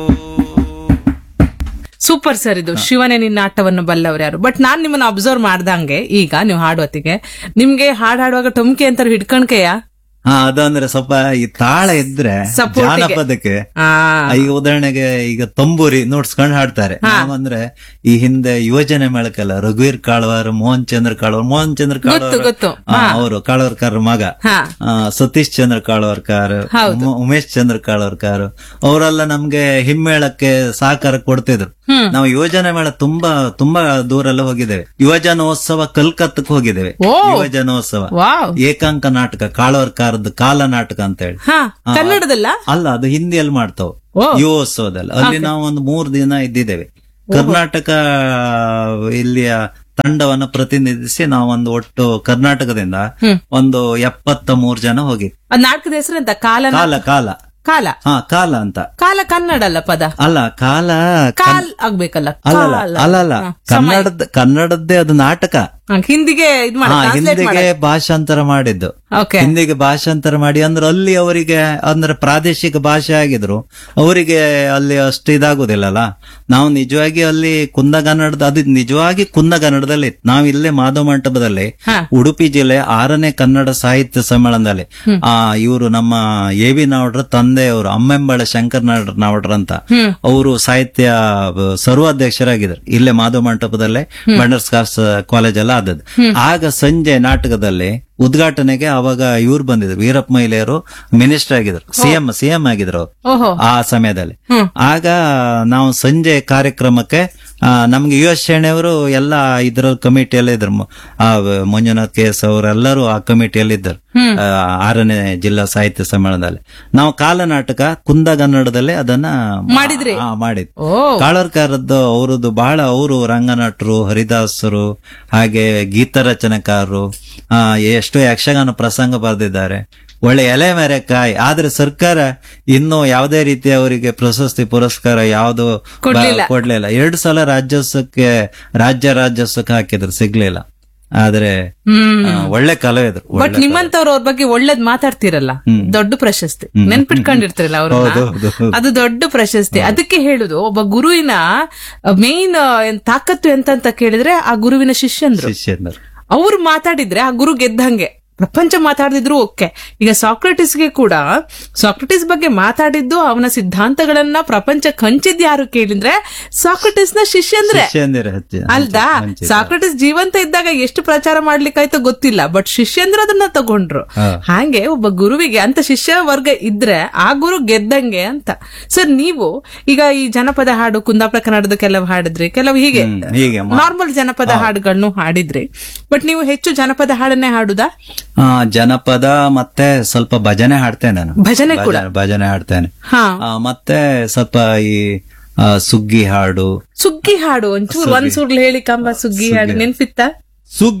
Super sir ಇದು ಶಿವನೇ ನಿನ್ನ ಆಟವನ್ನು ಬಲ್ಲವ್ರು ಯಾರು ಬಟ್ ನಾನ್ ನಿಮ್ಮನ್ನ ಅಬ್ಸರ್ವ್ ಮಾಡ್ದಂಗೆ ಈಗ ನೀವು ಹಾಡುವತ್ತಿಗೆ ನಿಮ್ಗೆ ಹಾಡ್ ಹಾಡುವಾಗ ಟೊಮ್ಕೆ ಅಂತಾರೆ ಹಿಡ್ಕಣ್ಕೆಯ ಹಾ ಅದಂದ್ರೆ ಸ್ವಲ್ಪ ಈ ತಾಳ ಇದ್ರೆ Support ಗೆ. ಜಾನಪದಕ್ಕೆ ಆ ಈಗ ಉದಾಹರಣೆಗೆ ಈಗ ತಂಬೂರಿ ನೋಡ್ಸ್ಕೊಂಡು ಹಾಡ್ತಾರೆ ನಾವಂದ್ರೆ ಈ ಹಿಂದೆ ಯುವಜನೆ ಮೇಳಕ್ಕೆಲ್ಲ ರಘುವೀರ್ ಕಾಳ್ವಾರ್ ಮೋಹನ್ ಚಂದ್ರ ಕಾಳ್ವಾರ್ ಮೋಹನ್ ಚಂದ್ರ ಕಾಳ್ವಾರ್ ಗೊತ್ತು. ಅವರು ಕಾಳ್ವಾರ್ಕರ್ ಮಗ ಹಾ ಆ, ಸತೀಶ್ ಚಂದ್ರ ಕಾಳ್ವಾರ್ಕರ್ ಹೌದು. ಉಮ- ಉಮೇಶ್ ಚಂದ್ರ ಕಾಳ್ವಾರ್ಕರ್ ಅವರೆಲ್ಲ ನಮ್ಗೆ ಹಿಮ್ಮೇಳಕ್ಕೆ ಸಹಕಾರ ಕೊಡ್ತಿದ್ರು ಹ್ಮ್. ನಾವು ಯುವಜನ ಮೇಳ ತುಂಬಾ ತುಂಬಾ ದೂರ ಎಲ್ಲ ಹೋಗಿದ್ದೇವೆ ಯುವಜನೋತ್ಸವ ಕಲ್ಕತ್ತಕ್ಕೆ ಹೋಗಿದ್ದೇವೆ ಓ. ಯುವಜನೋತ್ಸವ ವಾವ್ ಏಕಾಂಕ ನಾಟಕ ಕಾಳವರ್ಕಾರದ್ದು ಕಾಲ ನಾಟಕ ಅಂತ ಹೇಳಿ ಹಾ ಕನ್ನಡದಲ್ಲ ಅಲ್ಲ ಅದು ಹಿಂದಿಯಲ್ಲಿ ಮಾಡ್ತಾವ್ ಓ. ಯುವೋತ್ಸವದಲ್ಲಿ ಅಲ್ಲಿ ನಾವು ಒಂದು ಮೂರ್ ದಿನ ಇದ್ದಿದ್ದೇವೆ ಕರ್ನಾಟಕ ಇಲ್ಲಿಯ ತಂಡವನ್ನ ಪ್ರತಿನಿಧಿಸಿ ನಾವು ಒಂದು ಒಟ್ಟು ಕರ್ನಾಟಕದಿಂದ ಹ್ಮ್. ಒಂದು ಎಪ್ಪತ್ತ ಮೂರ್ ಜನ ಹೋಗಿ ಅದ್ ನಾಟಕದ ಹೆಸರೆಂತ ಕಾಲ ಕಾಲ ಕಾಲ ಕಾಲ ಹಾ ಕಾಲ ಅಂತ ಕಾಲ ಕನ್ನಡ ಅಲ್ಲ ಪದ ಅಲ್ಲ ಕಾಲ ಕಾಲ್ ಆಗ್ಬೇಕಲ್ಲ ಅಲ್ಲಲ್ಲ ಕಾಲ. ಅಲ್ಲಲ್ಲ ಹಾ, ಕನ್ನಡದ ಕನ್ನಡದ್ದೇ ಅದು ನಾಟಕ ಹಾ, ಹಿಂದಿಗೆ ಇದ್ ಮಾಡಿ ಹಾ ಟ್ರಾನ್ಸ್ಲೇಟ್ ಹಿಂದಿಗೆ ಭಾಷಾಂತರ ಮಾಡಿದ್ದು ಓಕೆ ಹಿಂದಿಗೆ ಭಾಷಾಂತರ ಮಾಡಿ ಅಂದ್ರೆ ಅಲ್ಲಿ ಅವರಿಗೆ ಅಂದ್ರೆ ಪ್ರಾದೇಶಿಕ ಭಾಷೆ ಆಗಿದ್ರು ಅವರಿಗೆ ಅಲ್ಲಿ ಅಷ್ಟು ಇದಾಗುದಿಲ್ಲಲ್ಲ ನಾವು ನಿಜವಾಗಿ ಅಲ್ಲಿ ಕುಂದಗನ್ನಡದ ಅದು ನಿಜವಾಗಿ ಕುಂದಗನ್ನಡದಲ್ಲಿ ಇತ್ತು. ನಾವು ಇಲ್ಲೇ ಮಾಧವ ಮಂಟಪದಲ್ಲಿ ಹಾ. ಉಡುಪಿ ಜಿಲ್ಲೆ ಆರನೇ ಕನ್ನಡ ಸಾಹಿತ್ಯ ಸಮ್ಮೇಳನದಲ್ಲಿ ಆ ಇವರು ನಮ್ಮ ಎ ವಿ ನಾವಡ್ರ ತಂದೆಯವರು ಅಮ್ಮೆಂಬಳ ಶಂಕರ್ ನಾಡ್- ನಾವಡ್ರ ಅಂತ ಹ್ಮ್ ಅವರು ಸಾಹಿತ್ಯ ಬ- ಸರ್ವಾಧ್ಯಕ್ಷರಾಗಿದ್ರು ಇಲ್ಲೇ ಮಾಧವ ಮಂಟಪದಲ್ಲೇ ಬಂಡರ್ಸ್ ಕಾಸ್ ಕಾಲೇಜ್ ಎಲ್ಲ ಆದದ್ದು ಆಗ ಸಂಜೆ ನಾಟಕದಲ್ಲಿ ಉದ್ಘಾಟನೆಗೆ ಅವಾಗ ಇವ್ರು ಬಂದಿದ್ರು ವೀರಪ್ಪ ಮಹಿಳೆಯರು ಮಿನಿಸ್ಟರ್ ಆಗಿದ್ರು ಸಿಎಂ ಸಿಎಂ ಆಗಿದ್ರು ಅವ್ರು ಓಹೋ ಆ ಸಮಯದಲ್ಲಿ ಹ್ಮ್. ಆಗ ನಾವು ಸಂಜೆ ಕಾರ್ಯಕ್ರಮಕ್ಕೆ ಆ, ನಮ್ಗೆ ಯು ಎಸ್ ಶೆಣೆಯವರು ಎಲ್ಲ ಇದ್ರ ಕಮಿಟಿಯಲ್ಲಿ ಇದ್ರು ಮ- ಆ, ಮಂಜುನಾಥ್ ಕೆ ಎಸ್ ಅವರೆಲ್ಲರೂ ಆ ಕಮಿಟಿಯಲ್ಲಿ ಇದ್ದರು ಹ್ಮ್. ಆ, ಆರನೇ ಜಿಲ್ಲಾ ಸಾಹಿತ್ಯ ಸಮ್ಮೇಳನದಲ್ಲಿ ನಾವು ಕಾಲನಾಟಕ ಕುಂದಗನ್ನಡದಲ್ಲಿ ಅದನ್ನ ಮಾಡಿದ್ರಿ? ಆ, ಮಾಡಿದ್ವಿ ಓ ಕಾಳರ್ಕಾರದ್ದು ಅವರದ್ದು ಬಹಳ ಅವರು ರಂಗನಟರು ಹರಿದಾಸರು ಹಾಗೆ ಗೀತ ರಚನೆಕಾರರು ಆ, ಎಷ್ಟೋ ಯಕ್ಷಗಾನ ಪ್ರಸಂಗ ಬರೆದಿದ್ದಾರೆ ಒಳ್ಳೆ ಎಲೆ ಮೇರೆಕಾಯಿ ಆದ್ರೆ ಸರ್ಕಾರ ಇನ್ನೂ ಯಾವುದೇ ರೀತಿ ಅವರಿಗೆ ಪ್ರಶಸ್ತಿ ಪುರಸ್ಕಾರ ಯಾವುದು ಕೊಡ್ಲಿಲ್ಲ. ಕೊಡ್ಲಿಲ್ಲ ಎರಡು ಸಲ ರಾಜ್ಯೋತ್ಸವಕ್ಕೆ ರಾಜ್ಯ ರಾಜ್ಯೋತ್ಸವಕ್ಕೆ ಹಾಕಿದ್ರು ಸಿಗ್ಲಿಲ್ಲ ಆದ್ರೆ ಹ್ಮ್ ಆ, ಒಳ್ಳೆ ಕಲಾವಿದ್ರು ಬಟ್ ನಿಮ್ಮಂತವ್ರು ಅವ್ರ ಬಗ್ಗೆ ಒಳ್ಳೇದ್ ಮಾತಾಡ್ತಿರಲ್ಲ ದೊಡ್ಡ ಪ್ರಶಸ್ತಿ ನೆನ್ಪಿಟ್ಕೊಂಡಿರ್ತಿರಲ್ಲ ಹೌದು, ಹೌದು, ಅವ್ರನ್ನ ಹೌದು. ಅದು ದೊಡ್ಡ ಪ್ರಶಸ್ತಿ ಅದಕ್ಕೆ ಹೇಳುದು ಒಬ್ಬ ಗುರುವಿನ ಮೇನ್ ತಾಕತ್ತು ಎಂತ ಅಂತ ಕೇಳಿದ್ರೆ ಆ ಗುರುವಿನ ಶಿಷ್ಯಂದ್ರು ಶಿಷ್ಯಂದರು ಅವ್ರು ಮಾತಾಡಿದ್ರೆ ಆ ಗುರು ಗೆದ್ದಂಗೆ ಪ್ರಪಂಚ ಮಾತಾಡಿದ್ರು ಓಕೆ ಈಗ ಸಾಕ್ರೆಟಿಸ್ಗೆ ಕೂಡ ಸಾಕ್ರೆಟಿಸ್ ಬಗ್ಗೆ ಮಾತಾಡಿದ್ದು ಅವನ ಸಿದ್ಧಾಂತಗಳನ್ನ ಪ್ರಪಂಚ ಕಂಚಿದ್ ಯಾರು ಕೇಳಿದ್ರೆ ಸಾಕ್ರೆಟಿಸ್ ನ ಶಿಷ್ಯಂದ್ರೆ ಶಿಷ್ಯಂದಿರ ಹಚ್ಚಿ ಅಲ್ದಾ ಹಂಚಿದ್ರು. ಸಾಕ್ರೆಟಿಸ್ ಜೀವಂತ ಇದ್ದಾಗ ಎಷ್ಟು ಪ್ರಚಾರ ಮಾಡ್ಲಿಕ್ಕಾಯ್ತೋ ಗೊತ್ತಿಲ್ಲ ಬಟ್ ಶಿಷ್ಯಂದ್ರು ಅದನ್ನ ತಗೊಂಡ್ರು ಹಾ. ಹಾಗೆ ಒಬ್ಬ ಗುರುವಿಗೆ ಅಂತ ಶಿಷ್ಯ ವರ್ಗ ಇದ್ರೆ ಆ ಗುರು ಗೆದ್ದಂಗೆ ಅಂತ ಸರ್ ನೀವು ಈಗ ಈ ಜನಪದ ಹಾಡು ಕುಂದಾಪುರ ಕನ್ನಡದ ಕೆಲವು ಹಾಡಿದ್ರಿ ಕೆಲವು ಹೀಗೆ ಹ್ಮ್, ಹೀಗೆ ಮಾ- ನಾರ್ಮಲ್ ಜನಪದ ಹಾಡುಗಳನ್ನು ಹಾಡಿದ್ರಿ ಬಟ್ ನೀವು ಹೆಚ್ಚು ಜನಪದ ಹಾಡನ್ನೇ ಹಾಡುದಾ ಆ, ಜನಪದ ಮತ್ತೆ ಸ್ವಲ್ಪ ಭಜನೆ ಹಾಡ್ತೇನೆ ನಾನು ಭಜನೆ ಕೂಡ ಭಜನೆ- ಭಜನೆ ಹಾಡ್ತೇನೆ ಹಾ ಆ, ಮತ್ತೆ ಸ್ವಲ್ಪ ಈ ಆ, ಸುಗ್ಗಿ ಹಾಡು ಸುಗ್ಗಿ ಹಾಡು ಒಂಚೂರು ಒಂದ್ ಸುರ್ಲು ಹೇಳಿ ಕಂಬ ಸುಗ್ಗಿ ಹಾಡು ನೆನ್ಪಿತ್ತ ಸುಗ್ಗಿ